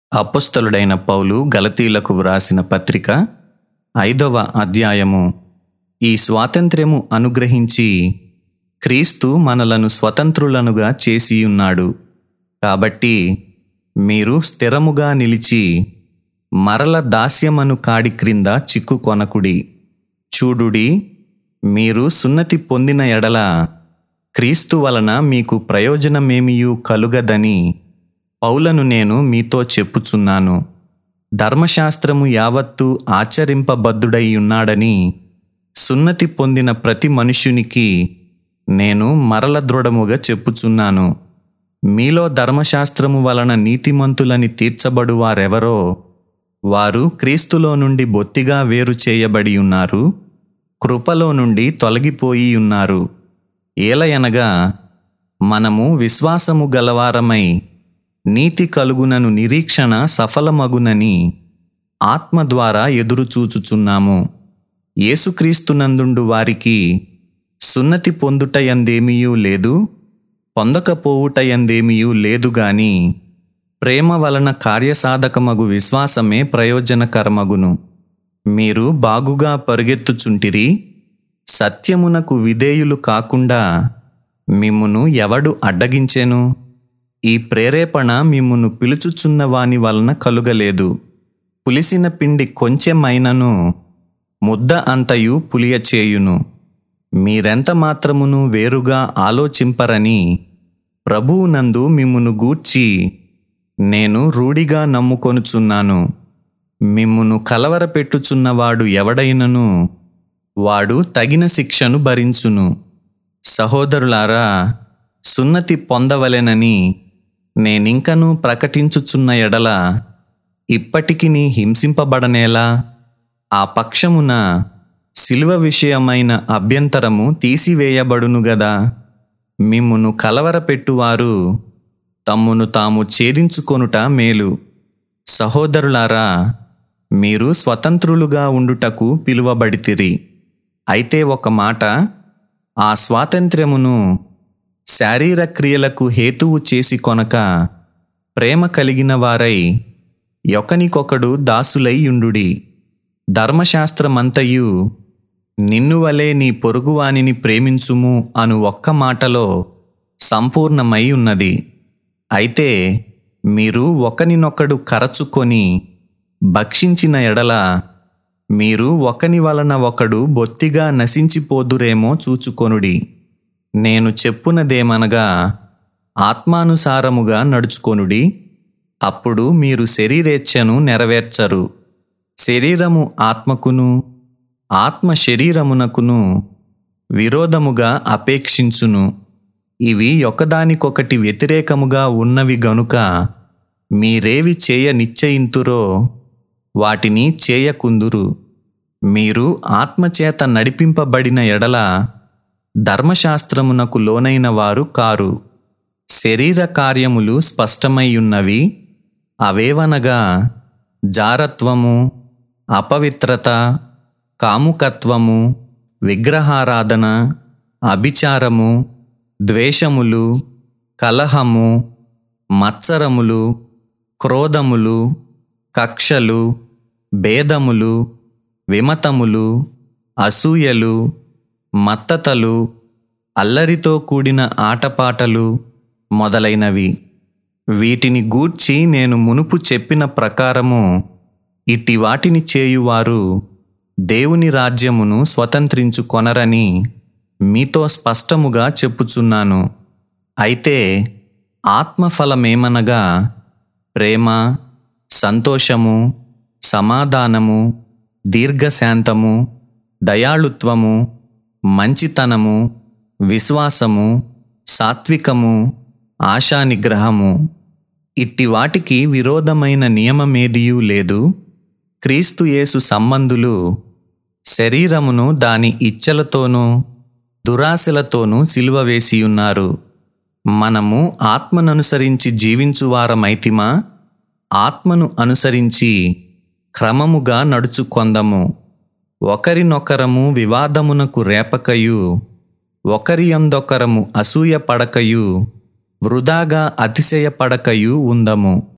అపొస్తలుడైన పౌలు గలతీలకు వ్రాసిన పత్రిక ఐదవ అధ్యాయము ఈ స్వాతంత్ర్యము అనుగ్రహించి క్రీస్తు మనలను స్వతంత్రులనుగా చేసియున్నాడు కాబట్టి మీరు స్థిరముగా నిలిచి మరల దాస్యమను కాడి క్రింద చిక్కుకొనకుడి చూడుడి మీరు సున్నతి పొందిన ఎడల క్రీస్తు వలన మీకు ప్రయోజనమేమియూ కలుగదని పౌలను నేను మీతో చెప్పుచున్నాను ధర్మశాస్త్రము యావత్తు ఆచరింపబద్ధుడై ఉన్నాడని సున్నతి పొందిన ప్రతి మనుష్యునికి నేను మరల దృఢముగా చెప్పుచున్నాను మీలో ధర్మశాస్త్రము వలన నీతిమంతులని తీర్చబడు వారెవరో వారు క్రీస్తులో నుండి బొత్తిగా వేరు చేయబడి ఉన్నారు కృపలో నుండి తొలగిపోయి ఉన్నారు ఏలయనగా మనము విశ్వాసము గలవారమై నీతి కలుగునను నిరీక్షణ సఫలమగునని ఆత్మ ద్వారా ఎదురుచూచుచున్నాము యేసుక్రీస్తునందుండు వారికి సున్నతి పొందుటయందేమీయూ లేదు పొందకపోవుటయందేమీయూ లేదు గాని ప్రేమ వలన కార్యసాధకమగు విశ్వాసమే ప్రయోజనకరమగును మీరు బాగుగా పరుగెత్తుచుంటిరి సత్యమునకు విధేయులు కాకుండా మిమ్మును ఎవడు అడ్డగించెను ఈ ప్రేరేపణ మిమ్మును పిలుచుచున్న వాని వలన కలుగలేదు పులిసిన పిండి కొంచెమైనను ముద్ద అంతయు పులియచేయును మీరెంత మాత్రమును వేరుగా ఆలోచింపరని ప్రభువునందు మిమ్మును గూర్చి నేను రూఢిగా నమ్ముకొనుచున్నాను మిమ్మును కలవరపెట్టుచున్నవాడు ఎవడైనను వాడు తగిన శిక్షను భరించును సహోదరులారా సున్నతి పొందవలెనని నేనింకను ప్రకటించుచున్న ఎడల ఇప్పటికి నీ హింసింపబడనేలా ఆ పక్షమున శిలువ విషయమైన అభ్యంతరము తీసివేయబడును గదా మిమ్మును కలవరపెట్టువారు తమ్మును తాము ఛేదించుకొనుట మేలు సహోదరులారా మీరు స్వతంత్రులుగా ఉండుటకు పిలువబడితిరి అయితే ఒక మాట ఆ స్వాతంత్ర్యమును శారీర క్రియలకు హేతువు చేసి కొనక ప్రేమ కలిగిన వారై ఒకనికొకడు దాసులై యుండుడి ధర్మశాస్త్రమంతయు నిన్ను వలె నీ పొరుగువానిని ప్రేమించుము అను ఒక్క మాటలో సంపూర్ణమై ఉన్నది అయితే మీరు ఒకనినొకడు కరచుకొని భక్షించిన ఎడల మీరు ఒకని వలన ఒకడు బొత్తిగా నశించిపోదురేమో చూచుకొనుడి నేను చెప్పునదేమనగా ఆత్మానుసారముగా నడుచుకొనుడి అప్పుడు మీరు శరీరేచ్ఛను నెరవేర్చరు శరీరము ఆత్మకును ఆత్మ శరీరమునకును విరోధముగా అపేక్షించును ఇవి ఒకదానికొకటి వ్యతిరేకముగా ఉన్నవి గనుక మీరేవి చేయ నిశ్చయింతురో వాటిని చేయకుందురు మీరు ఆత్మచేత నడిపింపబడిన ఎడల ధర్మశాస్త్రమునకు లోనైన వారు కారు శరీర కార్యములు స్పష్టమయ్యున్నవి అవేవనగా జారత్వము అపవిత్రత కాముకత్వము విగ్రహారాధన అభిచారము ద్వేషములు కలహము మత్సరములు క్రోధములు కక్షలు భేదములు విమతములు అసూయలు మత్తతలు అల్లరితో కూడిన ఆటపాటలు మొదలైనవి వీటిని గూర్చి నేను మునుపు చెప్పిన ప్రకారము ఇట్టి వాటిని చేయువారు దేవుని రాజ్యమును స్వతంత్రించుకొనరని మీతో స్పష్టముగా చెప్పుచున్నాను అయితే ఆత్మఫలమేమనగా ప్రేమ సంతోషము సమాధానము దీర్ఘశాంతము దయాళుత్వము మంచితనము విశ్వాసము సాత్వికము ఆశానిగ్రహము ఇట్టి వాటికి విరోధమైన నియమమేదియూ లేదు క్రీస్తు యేసు సంబంధులు శరీరమును దాని ఇచ్చలతోనూ దురాశలతోనూ సిలువ వేసియున్నారు మనము ఆత్మననుసరించి జీవించువారమైతిమా ఆత్మను అనుసరించి క్రమముగా నడుచుకొందము ఒకరినొకరము వివాదమునకు రేపకయు ఒకరి అందొకరము అసూయ పడకయు వృధాగా అతిశయపడకయు ఉందము